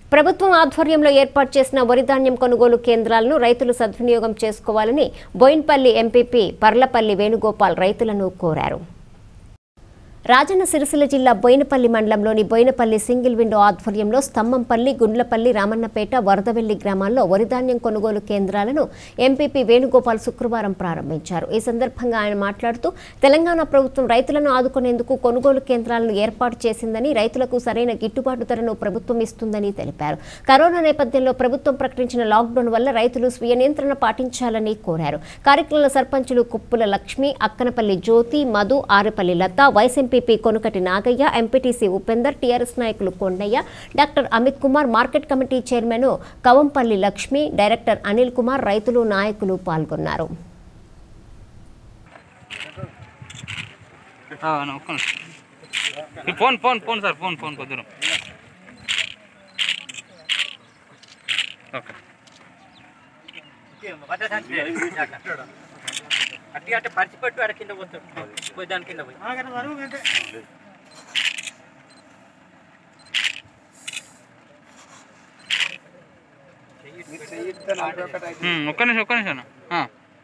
ప్రభుత్వం ఆధ్వర్యంలో ఏర్పాటు చేసిన వరి ధాన్యం కొనుగోలు కేంద్రాలను రైతులు సద్వినియోగం చేసుకోవాలని బోయిన్పల్లి ఎంపీపీ పర్లపల్లి వేణుగోపాల్ రైతులను కోరారు రాజన్న సిరిసిల్ల జిల్లా బోయినపల్లి మండలంలోని బోయినపల్లి సింగిల్ విండో ఆధ్వర్యంలో స్తంభంపల్లి గుండ్లపల్లి రామన్నపేట వరదవెల్లి గ్రామాల్లో వరిధాన్యం కొనుగోలు కేంద్రాలను ఎంపీపీ వేణుగోపాల్ శుక్రవారం ప్రారంభించారు ఈ సందర్భంగా ఆయన మాట్లాడుతూ తెలంగాణ ప్రభుత్వం రైతులను ఆదుకునేందుకు కొనుగోలు కేంద్రాలను ఏర్పాటు చేసిందని రైతులకు సరైన గిట్టుబాటు ధరను ప్రభుత్వం ఇస్తుందని తెలిపారు కరోనా నేపథ్యంలో ప్రభుత్వం ప్రకటించిన లాక్డౌన్ వల్ల రైతులు స్వీయ నియంత్రణ పాటించాలని కోరారు కార్యక్రమంలో సర్పంచులు Kuppula Lakshmi Akkanapalli Jyothi Madhu Arepalli Latha vice MPP Konukati Nagaiah MPTC Upender TRS నాయకులు Kondaiah doctor Amit Kumar market committee chairman Kavampalli Lakshmi director Anil Kumar రైతులు నాయకులు పాల్గొన్నారు ఆ, నా ఒక్క నిమిషం. ఈ phone phone phone sir phone phone కొద్దిరం ఓకే అట్టి అంటే పరిచిపెట్టు అక్కడ కింద పోతాడు పోయి దాని కింద పోయి ఉమ్, ఒక్క నిమిషం ఒక్క నిమిషం అన్న. ఆ.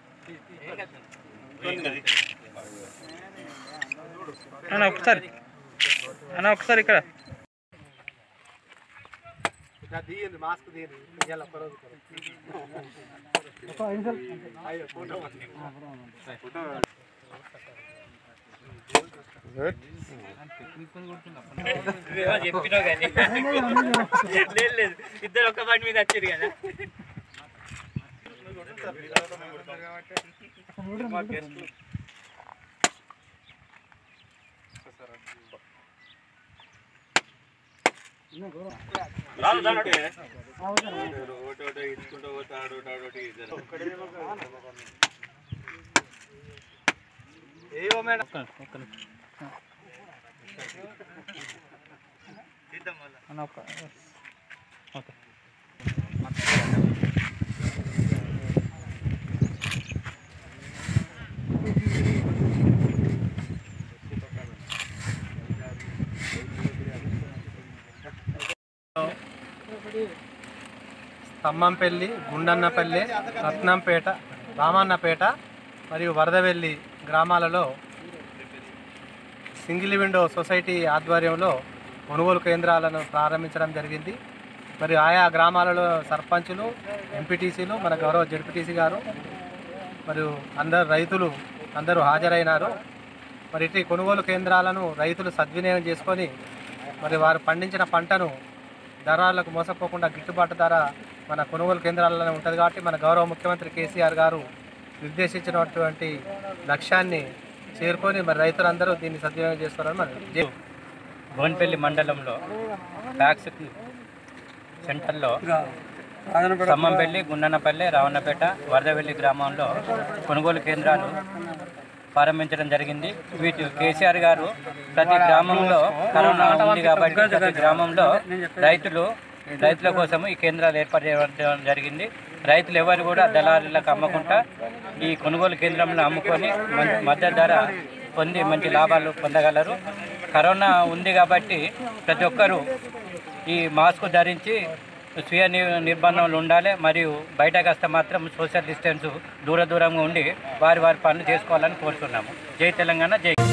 అన్న ఒకసారి అన్న ఒకసారి ఇక్కడ చెప్పినావు కానీ లేదు లేదు ఇద్దరు ఒక్క బండి మీద వచ్చారు కదా అన్న ఒక్క ఓకే స్తంభంపల్లి గుండన్నపల్లి రత్నంపేట రామన్నపేట మరియు వరదవెల్లి గ్రామాలలో సింగిల్ విండో సొసైటీ ఆధ్వర్యంలో కొనుగోలు కేంద్రాలను ప్రారంభించడం జరిగింది మరి ఆయా గ్రామాలలో సర్పంచులు ఎంపీటీసీలు మన గౌరవ జడ్పీటీసీ గారు మరియు అందరు రైతులు అందరూ హాజరైనారు మరి ఇటు కొనుగోలు కేంద్రాలను రైతులు సద్వినియోగం చేసుకొని మరి వారు పండించిన పంటను ధరలకు మోసపోకుండా గిట్టుబాటు ధర మన కొనుగోలు కేంద్రాలలో ఉంటుంది కాబట్టి మన గౌరవ ముఖ్యమంత్రి కేసీఆర్ గారు నిర్దేశించినటువంటి లక్ష్యాన్ని చేరుకొని మరి రైతులందరూ దీన్ని సద్వినియోగం చేసుకోవాలని మనం భువనపల్లి మండలంలో ట్యాక్స్ సెంటర్లో ఖమ్మంపల్లి గుండన్నపల్లి రావణపేట వరదవెల్లి గ్రామంలో కొనుగోలు కేంద్రాలు ప్రారంభించడం జరిగింది వీటి కేసీఆర్ గారు ప్రతి గ్రామంలో కరోనా ఉంది కాబట్టి ప్రతి గ్రామంలో రైతులు రైతుల కోసం ఈ కేంద్రాలు ఏర్పాటు చేయడం జరిగింది రైతులు ఎవరు కూడా దళారులకు అమ్మకుండా ఈ కొనుగోలు కేంద్రంలో అమ్ముకొని మంచి మద్దతు ధర పొంది మంచి లాభాలు పొందగలరు కరోనా ఉంది కాబట్టి ప్రతి ఒక్కరూ ఈ మాస్క్ ధరించి స్వీయ ని- నిర్బంధంలో ఉండాలి మరియు బయటకు వస్తే మాత్రం సోషల్ డిస్టెన్స్ దూర దూరంగా ఉండి వారి వారి పనులు చేసుకోవాలని కోరుతున్నాము జై తెలంగాణ జై